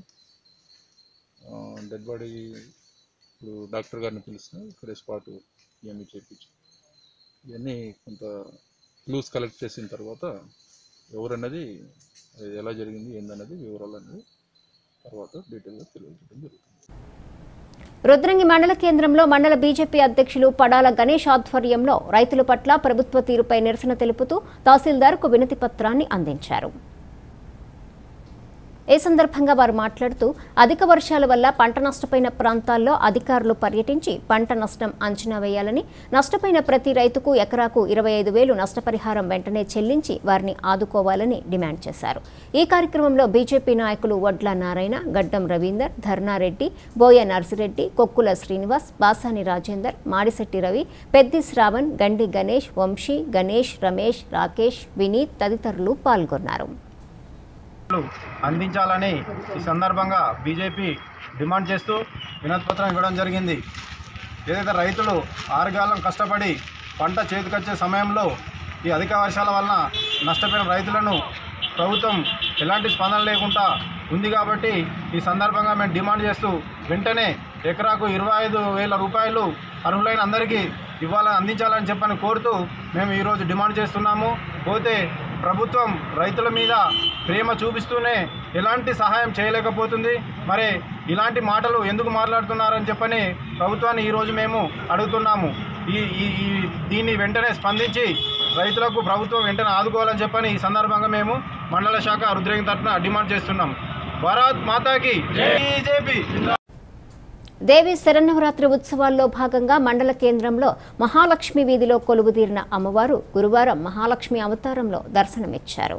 డెడ్ బాడీ ఇప్పుడు డాక్టర్ గారిని పిలిచిన ఇక్కడే స్పాట్ ఇవన్నీ చేయించి ఇవన్నీ కొంత క్లూస్ కలెక్ట్ చేసిన తర్వాత ఎవరన్నది అది ఎలా జరిగింది ఏందన్నది వివరాలు అనేది తర్వాత డీటెయిల్గా తెలియజేయడం జరుగుతుంది రుద్రంగి మండల కేంద్రంలో మండల బీజేపీ అధ్యక్షులు పడాల గణేష్ ఆధ్వర్యంలో రైతుల పట్ల ప్రభుత్వ తీరుపై నిరసన తెలుపుతూ తహసీల్దార్కు వినతి పత్రాన్ని అందించారు ఈ సందర్భంగా వారు మాట్లాడుతూ అధిక వర్షాల వల్ల పంట నష్టపోయిన ప్రాంతాల్లో అధికారులు పర్యటించి పంట నష్టం అంచనా వేయాలని నష్టపోయిన ప్రతి రైతుకు ఎకరాకు ఇరవై ఐదు వేలు నష్టపరిహారం వెంటనే చెల్లించి వారిని ఆదుకోవాలని డిమాండ్ చేశారు ఈ కార్యక్రమంలో బీజేపీ నాయకులు వడ్ల నారాయణ గడ్డం రవీందర్ ధర్నారెడ్డి బోయ నర్సిరెడ్డి కొక్కుల శ్రీనివాస్ బాసాని రాజేందర్ మాడిశెట్టి రవి పెద్ది శ్రావణ్ గండి గణేష్ వంశీ గణేష్ రమేష్ రాకేష్ వినీత్ తదితరులు పాల్గొన్నారు అందించాలని ఈ సందర్భంగా బీజేపీ డిమాండ్ చేస్తూ వినతిపత్రం ఇవ్వడం జరిగింది ఏదైతే రైతులు ఆరుగాలం కష్టపడి పంట చేతికొచ్చే సమయంలో ఈ అధిక వర్షాల వలన నష్టపోయిన రైతులను ప్రభుత్వం ఎలాంటి స్పందన లేకుండా ఉంది కాబట్టి ఈ సందర్భంగా మేము డిమాండ్ చేస్తూ వెంటనే ఎకరాకు ఇరవై ఐదు వేల రూపాయలు అర్హులైన అందరికీ ఇవ్వాలని అందించాలని చెప్పని కోరుతూ మేము ఈరోజు డిమాండ్ చేస్తున్నాము పోతే ప్రభుత్వం రైతుల మీద ప్రేమ చూపిస్తూనే ఎలాంటి సహాయం చేయలేకపోతుంది మరి ఇలాంటి మాటలు ఎందుకు మాట్లాడుతున్నారని చెప్పని ప్రభుత్వాన్ని ఈరోజు మేము అడుగుతున్నాము ఈ ఈ ఈ దీన్ని వెంటనే స్పందించి రైతులకు ప్రభుత్వం వెంటనే ఆదుకోవాలని చెప్పని ఈ సందర్భంగా మేము మండల శాఖ రుద్రేంగి తరఫున డిమాండ్ చేస్తున్నాం భారత్ మాతాకి బీజేపీ దేవి శరన్నవరాత్రి ఉత్సవాల్లో భాగంగా మండల కేంద్రంలో మహాలక్ష్మి వీధిలో కొలువుదీరిన అమ్మవారు గురువారం మహాలక్ష్మి అవతారంలో దర్శనమిచ్చారు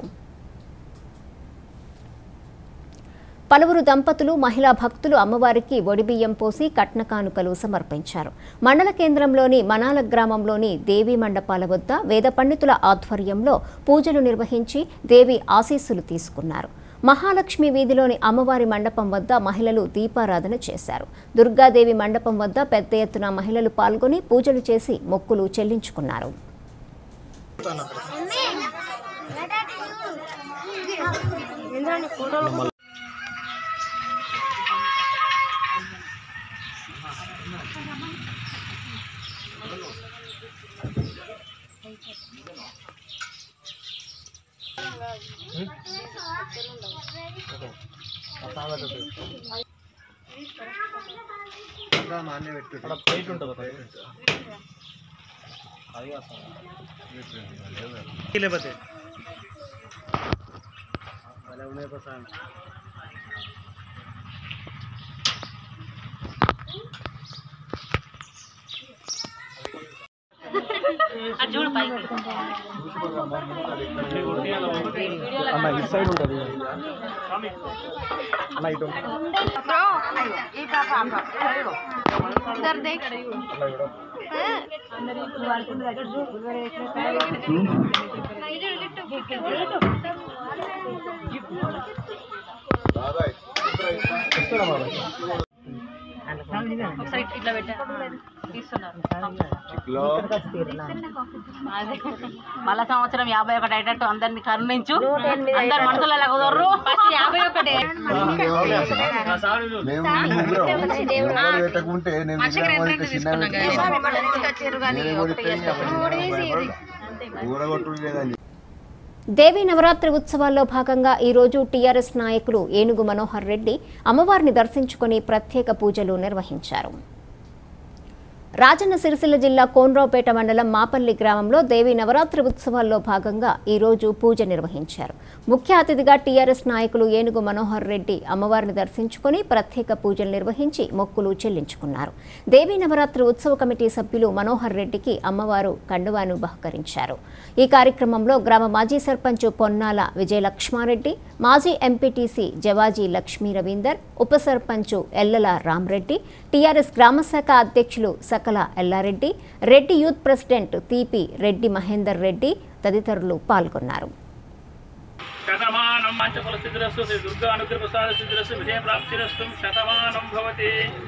పలువురు దంపతులు మహిళా భక్తులు అమ్మవారికి ఒడిబియ్యం పోసి కట్న కానుకలు సమర్పించారు మండల కేంద్రంలోని మనాల గ్రామంలోని దేవీ మండపాల వద్ద వేద పండితుల ఆధ్వర్యంలో పూజలు నిర్వహించి దేవి ఆశీస్సులు తీసుకున్నారు మహాలక్ష్మి వీధిలోని అమ్మవారి మండపం వద్ద మహిళలు దీపారాధన చేశారు దుర్గాదేవి మండపం వద్ద పెద్ద ఎత్తున మహిళలు పాల్గొని పూజలు చేసి మొక్కులు చెల్లించుకున్నారు అన్న ఇటు సైడ్ ఉంటుంది అన్న ఇటు ఇట్లా పెట్టా తీస్తున్నారు అదే. మళ్ళా సంవత్సరం యాభై ఒకటి అయ్యేటట్టు అందరిని కరుణించు అందరు మనుషుల కుదర్రు ఫస్ట్ యాభై ఒకటే పెట్టకుంటే నేను ఊరగొట్టు లేదని దేవీ నవరాత్రి ఉత్సవాల్లో భాగంగా ఈరోజు టీఆర్ఎస్ నాయకులు ఏనుగు మనోహర్ రెడ్డి అమ్మవారిని దర్శించుకుని ప్రత్యేక పూజలు నిర్వహించారు రాజన్న సిరిసిల్ల జిల్లా కోన్రావుపేట మండలం మాపల్లి గ్రామంలో దేవి నవరాత్రి ఉత్సవాల్లో భాగంగా ఈరోజు పూజ నిర్వహించారు ముఖ్య అతిథిగా టీఆర్ఎస్ నాయకులు ఏనుగు మనోహర్ రెడ్డి అమ్మవారిని దర్శించుకుని ప్రత్యేక పూజలు నిర్వహించి మొక్కులు చెల్లించుకున్నారు దేవీ నవరాత్రి ఉత్సవ కమిటీ సభ్యులు మనోహర్ రెడ్డికి అమ్మవారు కండువాను బహుకరించారు ఈ కార్యక్రమంలో గ్రామ మాజీ సర్పంచ్ పొన్నాల విజయలక్ష్మారెడ్డి మాజీ ఎంపీటీసీ జవాజీ లక్ష్మీ రవీందర్ ఉప సర్పంచ్ ఎల్లల రామ్రెడ్డి టీఆర్ఎస్ గ్రామశాఖ అధ్యక్షులు సకల ఎల్లారెడ్డి రెడ్డి యూత్ ప్రెసిడెంట్ తీపి రెడ్డి మహేందర్ రెడ్డి తదితరులు పాల్గొన్నారు శతమానం మంచఫల సిద్ధిరస్తు శ్రీ దుర్గా అనుగ్రహ ప్రసాద సిద్ధిరస్తు విజయ ప్రాప్తిరస్తు శతమానం భవతి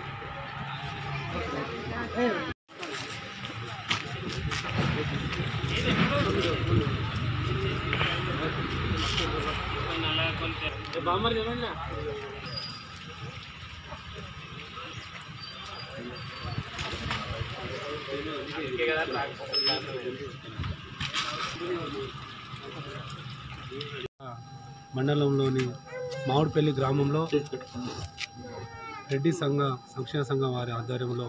మండలంలోని మామిడిపల్లి గ్రామంలో రెడ్డి సంఘ సంక్షేమ సంఘం వారి ఆధ్వర్యంలో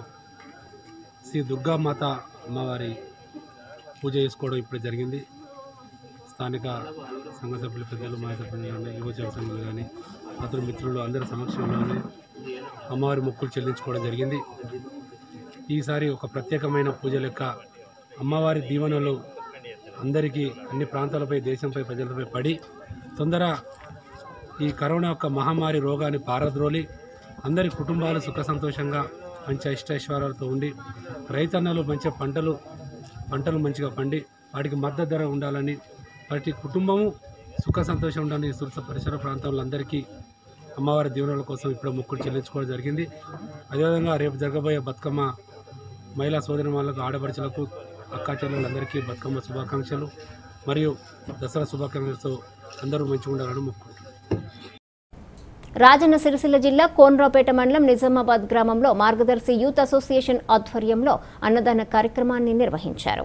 శ్రీ దుర్గామాత అమ్మవారి పూజ చేసుకోవడం ఇప్పుడు జరిగింది స్థానిక సంఘ సభ్యులు పెద్దలు మాయ సభ్యులు కానీ యువజన సంఘాలు కానీ అతని మిత్రులు అందరి సమక్షంలోనే అమ్మవారి మొక్కులు చెల్లించుకోవడం జరిగింది ఈసారి ఒక ప్రత్యేకమైన పూజ లెక్క అమ్మవారి దీవెనలు అందరికీ అన్ని ప్రాంతాలపై దేశంపై ప్రజలపై పడి తొందర ఈ కరోనా యొక్క మహమ్మారి రోగాన్ని పారద్రోలి అందరి కుటుంబాలు సుఖ సంతోషంగా మంచి అష్టైశ్వర్యాలతో ఉండి రైతన్నలు మంచి పంటలు పంటలు మంచిగా పండి వాటికి మద్దతు ధర ఉండాలని ప్రతి కుటుంబము సుఖ సంతోషం ఉండాలని సురస పరిసర ప్రాంతాల్లో అందరికీ అమ్మవారి దీవెనల కోసం ఇప్పుడు మొక్కులు చెల్లించుకోవడం జరిగింది అదేవిధంగా రేపు జరగబోయే బతుకమ్మ మహిళా సోదరి వాళ్ళకు ఆడపడుచులకు అక్కా చెల్లెలందరికీ బతుకమ్మ శుభాకాంక్షలు మరియు దసరా శుభాకాంక్షలతో అందరూ మంచిగా ఉండాలని మొక్కుంటున్నాను రాజన్న సిరిసిల్ల జిల్లా కోన్రాపేట మండలం నిజామాబాద్ గ్రామంలో మార్గదర్శి యూత్ అసోసియేషన్ ఆధ్వర్యంలో అన్నదాన కార్యక్రమాన్ని నిర్వహించారు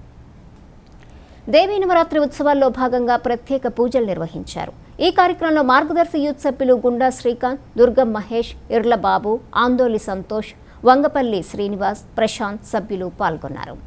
దేవీ నవరాత్రి ఉత్సవాల్లో భాగంగా ప్రత్యేక పూజలు నిర్వహించారు ఈ కార్యక్రమంలో మార్గదర్శి యూత్ సభ్యులు గుండా శ్రీకాంత్ దుర్గం మహేష్ ఇర్ల బాబు ఆందోళి సంతోష్ వంగపల్లి శ్రీనివాస్ ప్రశాంత్ సభ్యులు పాల్గొన్నారు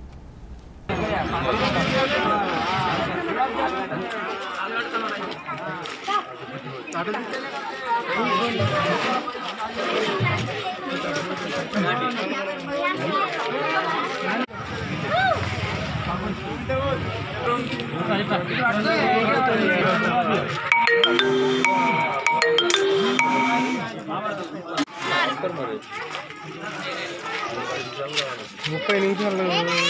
ముప్పై నిమిషాలు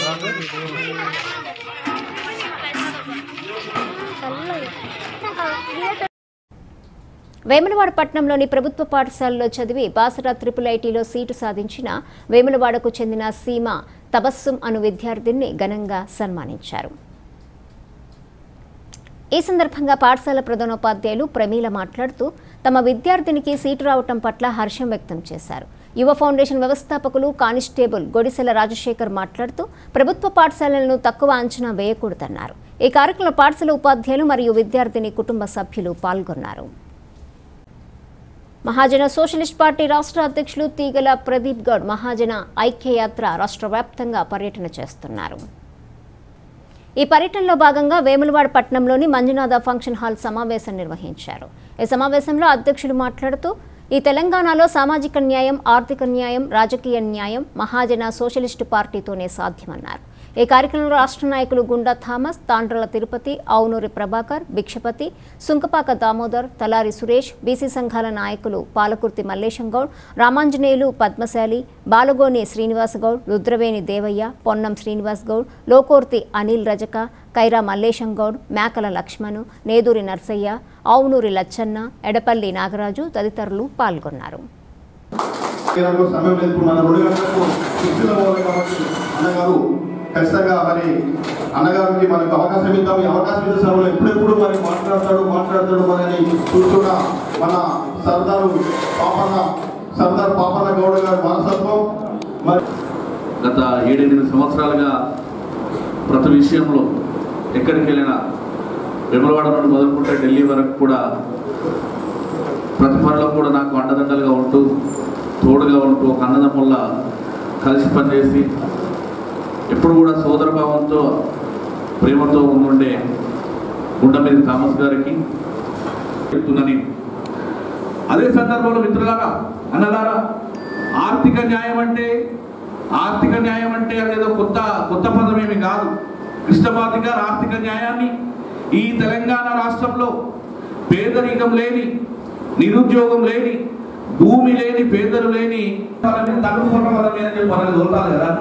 వేములవాడ పట్టణంలోని ప్రభుత్వ పాఠశాలలో చదివి బాసరా త్రిపుల్ ఐటీలో సీటు సాధించిన వేములవాడకు చెందిన సీమ తబస్సుం అను విద్యార్థిని ఘనంగా సన్మానించారు ఈ సందర్భంగా పాఠశాల ప్రధానోపాధ్యాయులు ప్రమీల మాట్లాడుతూ తమ విద్యార్థినికి సీటు రావటం పట్ల హర్షం వ్యక్తం చేశారు యువ ఫౌండేషన్ వ్యవస్థాపకులు కానిస్టేబుల్ గొడిసెల రాజశేఖర్ మాట్లాడుతూ ప్రభుత్వ పాఠశాలలను తక్కువ అంచనా వేయకూడదన్నారు ఈ కార్యక్రమంలో పాఠశాల ఉపాధ్యాయులు మరియు విద్యార్థిని కుటుంబ సభ్యులు పాల్గొన్నారు మహాజన సోషలిస్ట్ పార్టీ రాష్ట్ర అధ్యక్షులు తీగల ప్రదీప్ గౌడ్ మహాజన ఐక్యయాత్ర రాష్ట్ర వ్యాప్తంగా పర్యటన చేస్తున్నారు ఈ పర్యటనలో భాగంగా వేములవాడ పట్టణంలోని మంజునాథ ఫంక్షన్ హాల్ సమావేశం నిర్వహించారు ఈ సమావేశంలో అధ్యక్షులు మాట్లాడుతూ ఈ తెలంగాణలో సామాజిక న్యాయం ఆర్థిక న్యాయం రాజకీయ న్యాయం మహాజన సోషలిస్టు పార్టీతోనే సాధ్యమన్నారు ఈ కార్యక్రమంలో రాష్ట్ర నాయకులు గుండా థామస్ తాండ్రల తిరుపతి అవునూరి ప్రభాకర్ భిక్షపతి సుంకపాక దామోదర్ తలారి సురేష్ బీసీ సంఘాల నాయకులు పాలకుర్తి మల్లేశం గౌడ్ రామాంజనేయులు పద్మశాలి బాలగోని శ్రీనివాస్ గౌడ్ రుద్రవేణి దేవయ్య పొన్నం శ్రీనివాస్ గౌడ్ లోకోర్తి అనిల్ రజక కైరా మల్లేశం గౌడ్ మేకల లక్ష్మణు నేదూరి నర్సయ్య అవునూరి లచ్చన్న ఎడపల్లి నాగరాజు తదితరులు పాల్గొన్నారు నాకు సమయం లేదు ఇప్పుడు మన రెండు గంటలకు శిక్షణ పోవాలి కాబట్టి అన్నగారు ఖచ్చితంగా మరి అన్నగారికి మనకు అవకాశం ఇద్దాం ఈ అవకాశం ఇచ్చే సమయంలో ఎప్పుడెప్పుడు మరి మాట్లాడతాడు మాట్లాడతాడు మరి అని చూస్తున్న మన సర్దారు పాపన్న సర్దార్ పాపన్న గౌడ గారి మనస్తత్వం మరి గత ఏడెనిమిది సంవత్సరాలుగా ప్రతి విషయంలో ఎక్కడికి వెళ్ళినా విమలవాడ నుండి మొదలుకుంటే ఢిల్లీ వరకు కూడా ప్రతి పనిలో కూడా నాకు అండదండలుగా ఉంటూ తోడుగా ఉంటూ ఒక అన్నదమ్ముల్లా కలిసి పనిచేసి ఎప్పుడు కూడా సోదరభావంతో ప్రేమతో ఉండే గుండమీది థామస్ గారికి చెప్తున్నని అదే సందర్భంలో మిత్రులారా అన్నలారా ఆర్థిక న్యాయం అంటే ఆర్థిక న్యాయం అంటే అదేదో కొత్త కొత్త పదం ఏమి కాదు కృష్ణమాది గారు ఆర్థిక న్యాయాన్ని ఈ తెలంగాణ రాష్ట్రంలో పేదరికం లేని నిరుద్యోగం లేని భూమి లేని పేదలు లేని తగ్గుకున్న వాళ్ళని అని చెప్పి మనకి దొరకాలి కదా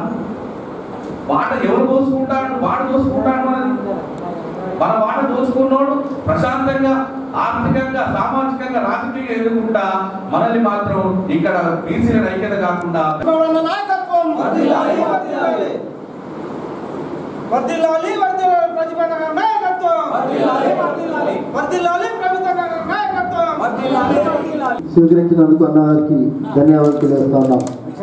వాట ఎవరు దోసుకుంటాడు వాడు దోసుకుంటాడు మనది మన వాట దోచుకున్నోడు ప్రశాంతంగా ఆర్థికంగా సామాజికంగా రాజకీయంగా ఎదుర్కొంటా మనల్ని మాత్రం ఇక్కడ బీసీల ఐక్యత కాకుండా నాయకత్వం వర్దిల్లాలి వర్దిల్లాలి వర్దిల్లాలి ప్రతిభటన నాయకత్వం వర్దిల్లాలి వర్దిల్లాలి వర్దిల్లాలి ప్రతిభటన నాయకత్వం వర్దిల్లాలి వర్దిల్లాలి స్వీకరించినందుకు అన్నగారికి ధన్యవాదాలు తెలియజేస్తా ఉన్నాం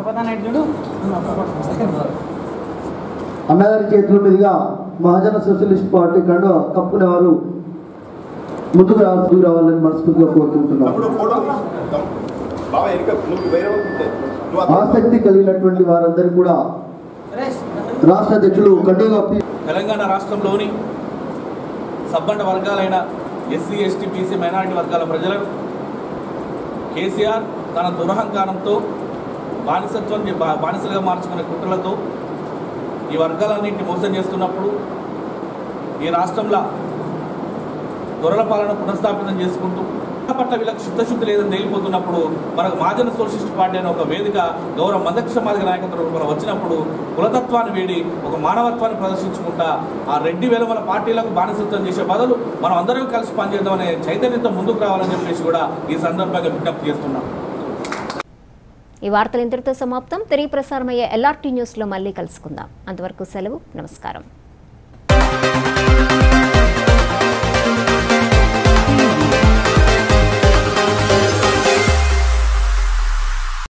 అన్నగారి చేతుల మీదుగా మహాజన సోషలిస్ట్ పార్టీ కండు కప్పుకునే వారు ముందుకు రా- ముందుకు రావాలని మనస్ఫూర్తిగా కోరుకుంటున్నాం బాబా వెనుక నువ్వు వేరే వాళ్ళు ఉంటే నువ్వు అక్కడ- ఆసక్తి కలిగినటువంటి వారందరూ కూడా రాష్ట్ర అధ్యక్షులు కండుగా తెలంగాణ రాష్ట్రంలోని సబ్బండ వర్గాలైన ఎస్సీ ఎస్టీ బీసీ మైనారిటీ వర్గాల ప్రజలను కేసీఆర్ తన దురహంకారంతో బానిసత్వం బా- బానిసలుగా మార్చుకునే కుట్రలతో ఈ వర్గాలన్నింటినీ మోసం చేస్తున్నప్పుడు ఈ రాష్ట్రంలో దొరల పాలన పునఃస్థాపితం చేసుకుంటూ పట్ల వీళ్ళకి చిత్తశుద్ధి లేదని తేలిపోతున్నప్పుడు మనకు మాజన సోషలిస్ట్ పార్టీ అనే ఒక వేదిక గౌరవ మదక్ష మాదిగ నాయకత్వం రూపంలో వచ్చినప్పుడు కులతత్వాన్ని వేడి ఒక మానవత్వాన్ని ప్రదర్శించుకుంటా ఆ రెడ్డి వేలమల పార్టీలకు బానిసత్వం చేసే బదులు మనం అందరం కలిసి పనిచేద్దామనే చైతన్యంతో ముందుకు రావాలని చెప్పేసి కూడా ఈ సందర్భంగా విజ్ఞప్తి చేస్తున్నాం ఈ వార్తలు ఇంతటితో సమాప్తం తిరిగి ప్రసారమయ్యే ఎల్ఆర్టీ న్యూస్లో మళ్ళీ కలుసుకుందాం అంతవరకు సెలవు నమస్కారం